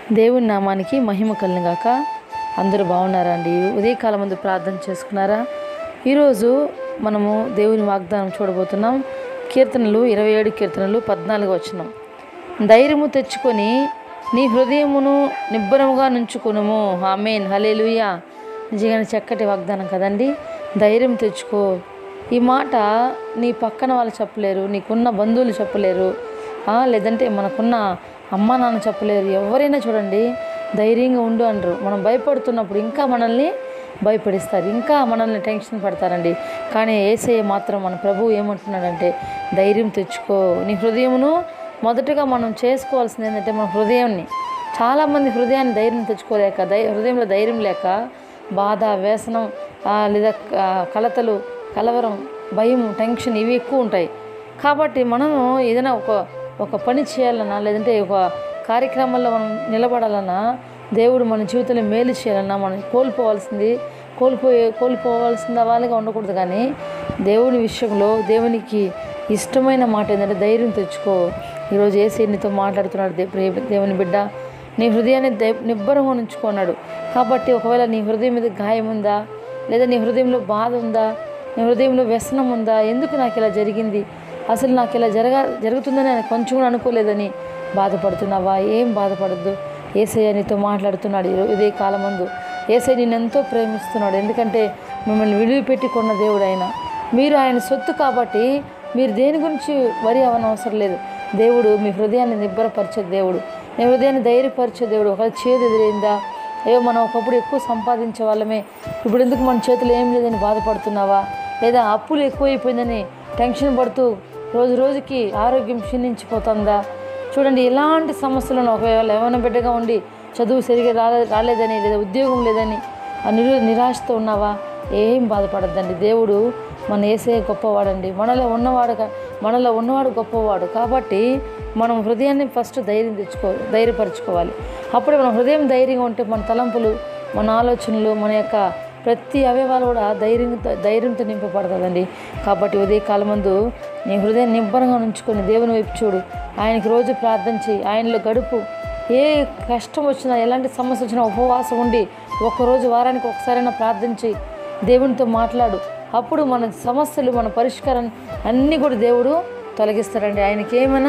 దేవుని నామానికి మహిమ కలిగాక అందరూ బాగున్నారా అండి ఉదయకాలం ముందు ప్రార్థన చేసుకున్నారా ఈరోజు మనము దేవుని వాగ్దానం చూడబోతున్నాం కీర్తనలు ఇరవై ఏడు కీర్తనలు పద్నాలుగు వచ్చినాం ధైర్యము తెచ్చుకొని నీ హృదయమును నిబ్బరముగా నుంచుకొనుము ఆమెన్ హలేలుయా నిజంగానే చక్కటి వాగ్దానం కదండి ధైర్యం తెచ్చుకో ఈ మాట నీ పక్కన వాళ్ళు చెప్పలేరు నీకున్న బంధువులు చెప్పలేరు ఆ, లేదంటే మనకున్న అమ్మ నాన్న చెప్పలేరు ఎవరైనా చూడండి ధైర్యంగా ఉండు అంటారు మనం భయపడుతున్నప్పుడు ఇంకా మనల్ని భయపడిస్తారు ఇంకా మనల్ని టెన్షన్ పడతారండి కానీ ఏసయ్య మాత్రం మన ప్రభువు ఏమంటున్నాడంటే ధైర్యం తెచ్చుకో నీ హృదయమును మొదటగా మనం చేసుకోవాల్సింది ఏంటంటే మన హృదయాన్ని చాలామంది హృదయాన్ని ధైర్యం తెచ్చుకోలేక ధై హృదయంలో ధైర్యం లేక బాధ వ్యసనం ఆ, లేదా ఆ, కలతలు కలవరం భయం టెన్షన్ ఇవి ఎక్కువ ఉంటాయి కాబట్టి మనము ఏదైనా ఒక ఒక పని చేయాలన్నా లేదంటే ఒక కార్యక్రమాల్లో మనం నిలబడాలన్నా దేవుడు మన జీవితంలో మేలు చేయాలన్నా మనం కోల్పోవాల్సింది కోల్పోయే కోల్పోవాల్సిన వాళ్ళగా ఉండకూడదు కానీ దేవుని విషయంలో దేవునికి ఇష్టమైన మాట ఏంటంటే ధైర్యం తెచ్చుకో ఈరోజు ఏసీ నీతో మాట్లాడుతున్నాడు దే- ప్రియ దేవుని బిడ్డ నీ హృదయాన్ని దై నిబ్బరంగా ఉంచుకున్నాడు కాబట్టి ఒకవేళ నీ హృదయం మీద గాయం ఉందా లేదా నీ హృదయంలో బాధ ఉందా నీ హృదయంలో వ్యసనం ఉందా ఎందుకు నాకు ఇలా జరిగింది అసలు నాకు ఇలా జరగా జరుగుతుందని నేను కొంచెం కూడా అనుకోలేదని బాధపడుతున్నావా ఏం బాధపడద్దు ఏసయ్య నీతో మాట్లాడుతున్నాడు ఈరో- ఇదే కాలం ముందు ఏసై నేను ఎంతో ప్రేమిస్తున్నాడు ఎందుకంటే మిమ్మల్ని విడిచిపెట్టి కొన్న దేవుడు ఆయన మీరు ఆయన సొత్తు కాబట్టి మీరు దేని గురించి వరి అవనవసరం లేదు దేవుడు మీ హృదయాన్ని నిబ్బరపరిచే దేవుడు నీ హృదయాన్ని ధైర్యపరిచే దేవుడు ఒకవేళ చేదు ఎదురైందా అయ్యో మనం ఒకప్పుడు ఎక్కువ సంపాదించే వాళ్ళమే ఇప్పుడు ఎందుకు మన చేతిలో ఏం లేదని బాధపడుతున్నావా లేదా అప్పులు ఎక్కువైపోయిందని టెన్షన్ పడుతూ రోజు రోజుకి ఆరోగ్యం క్షీణించిపోతుందా చూడండి ఎలాంటి సమస్యలను ఒకవేళ ఏమైనా బిడ్డగా ఉండి చదువు సరిగా రాలే రాలేదని లేదా ఉద్యోగం లేదని ఆ నిరు నిరాశతో ఉన్నావా ఏం బాధపడద్దండి దేవుడు మన ఏసే గొప్పవాడండి మనలో ఉన్నవాడు కా- మనలో ఉన్నవాడు గొప్పవాడు కాబట్టి మనం హృదయాన్ని ఫస్ట్ ధైర్యం తెచ్చుకో ధైర్యపరచుకోవాలి అప్పుడే మన హృదయం ధైర్యంగా ఉంటే మన తలంపులు మన ఆలోచనలు మన యొక్క ప్రతి అవయవాలు కూడా ధైర్యంతో ధైర్యంతో నింపబడుతుందండి కాబట్టి ఉదయ కాలమందు నీ హృదయం నిబ్బరంగా ఉంచుకొని దేవుని వైపు చూడు ఆయనకి రోజు ప్రార్థన చేయి ఆయనలో గడుపు ఏ కష్టం వచ్చినా ఎలాంటి సమస్య వచ్చినా ఉపవాసం ఉండి ఒక్కరోజు వారానికి ఒకసారైనా ప్రార్థన చేయి దేవునితో మాట్లాడు అప్పుడు మన సమస్యలు మన పరిష్కారం అన్నీ కూడా దేవుడు తొలగిస్తాడండి ఆయనకి ఏమైనా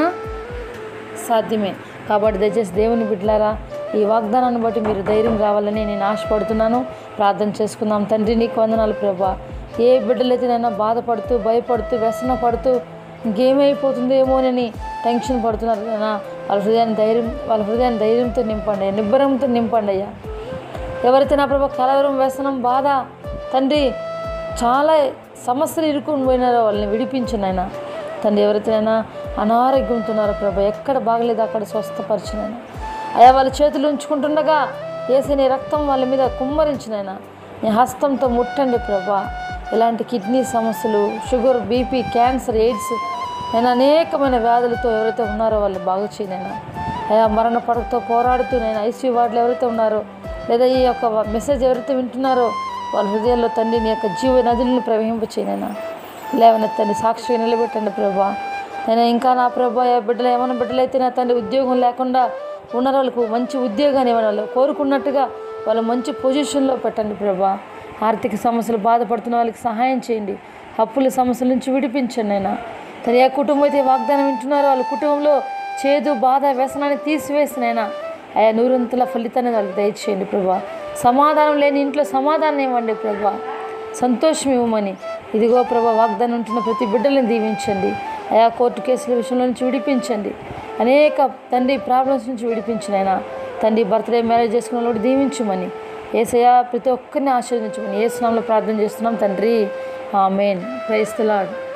సాధ్యమే కాబట్టి దయచేసి దేవుని బిడ్డలారా ఈ వాగ్దానాన్ని బట్టి మీరు ధైర్యం రావాలని నేను ఆశపడుతున్నాను ప్రార్థన చేసుకుందాం తండ్రి నీకు వందనాలు ప్రభా ఏ బిడ్డలైతే నైనా బాధపడుతూ భయపడుతూ వ్యసన పడుతూ ఇంకేమైపోతుందేమోనని టెన్షన్ పడుతున్నారు నాయనా వాళ్ళ హృదయాన్ని ధైర్యం వాళ్ళ హృదయాన్ని ధైర్యంతో నింపండి అయ్యా, నిబ్బరంతో నింపండి అయ్యా ఎవరైతే నా ప్రభా కలవరం వ్యసనం బాధ తండ్రి చాలా సమస్యలు ఇరుక్కుని పోయినారో వాళ్ళని విడిపించను ఆయన తండ్రి ఎవరైతేనైనా అనారోగ్యంతో ఉన్నారో ప్రభా ఎక్కడ బాగలేదు అక్కడ స్వస్థపరిచినైనా అయా వాళ్ళ చేతులు ఉంచుకుంటుండగా వేసి నీ రక్తం వాళ్ళ మీద కుమ్మరించినైనా నీ హస్తంతో ముట్టండి ప్రభా ఇలాంటి కిడ్నీ సమస్యలు షుగర్ బీపీ క్యాన్సర్ ఎయిడ్స్ నేను అనేకమైన వ్యాధులతో ఎవరైతే ఉన్నారో వాళ్ళు బాగు చేయనైనా అయా మరణ పడకతో పోరాడుతూ నేను ఐసీయూ వార్డులో ఎవరైతే ఉన్నారో లేదా ఈ యొక్క మెసేజ్ ఎవరైతే వింటున్నారో వాళ్ళ హృదయాల్లో తండ్రి నీ యొక్క జీవ నదులను ప్రవహింపచేయనైనా లేవనెత్తండి సాక్షిగా నిలబెట్టండి ప్రభా నేను ఇంకా నా ప్రభా ఏ బిడ్డలు ఏమైనా బిడ్డలైతే నా తండ్రి ఉద్యోగం లేకుండా ఉన్న వాళ్ళకు మంచి ఉద్యోగాన్ని ఇవ్వడం వాళ్ళు కోరుకున్నట్టుగా వాళ్ళు మంచి పొజిషన్లో పెట్టండి ప్రభా ఆర్థిక సమస్యలు బాధపడుతున్న వాళ్ళకి సహాయం చేయండి అప్పుల సమస్యల నుంచి విడిపించండి అయినా తన ఏ కుటుంబం అయితే వాగ్దానం వింటున్నారో వాళ్ళ కుటుంబంలో చేదు బాధ వ్యసనాన్ని తీసివేసినైనా ఆయా నూరంతుల ఫలితాన్ని వాళ్ళకి దయచేయండి ప్రభా సమాధానం లేని ఇంట్లో సమాధానం ఇవ్వండి ప్రభా సంతోషం ఇవ్వమని ఇదిగో ప్రభా వాగ్దానం ఉంటున్న ప్రతి బిడ్డలను దీవించండి ఆయా కోర్టు కేసుల విషయంలో నుంచి విడిపించండి అనేక తండ్రి ప్రాబ్లమ్స్ నుంచి విడిపించినైనా తండ్రి బర్త్డే మ్యారేజ్ చేసుకున్న వాళ్ళు దీవించమని ఏసయ్య ప్రతి ఒక్కరిని ఆశీర్వదించమని ఏ స్నామంలో ప్రార్థన చేస్తున్నాం తండ్రి ఆమెన్ ప్రైస్తలాడు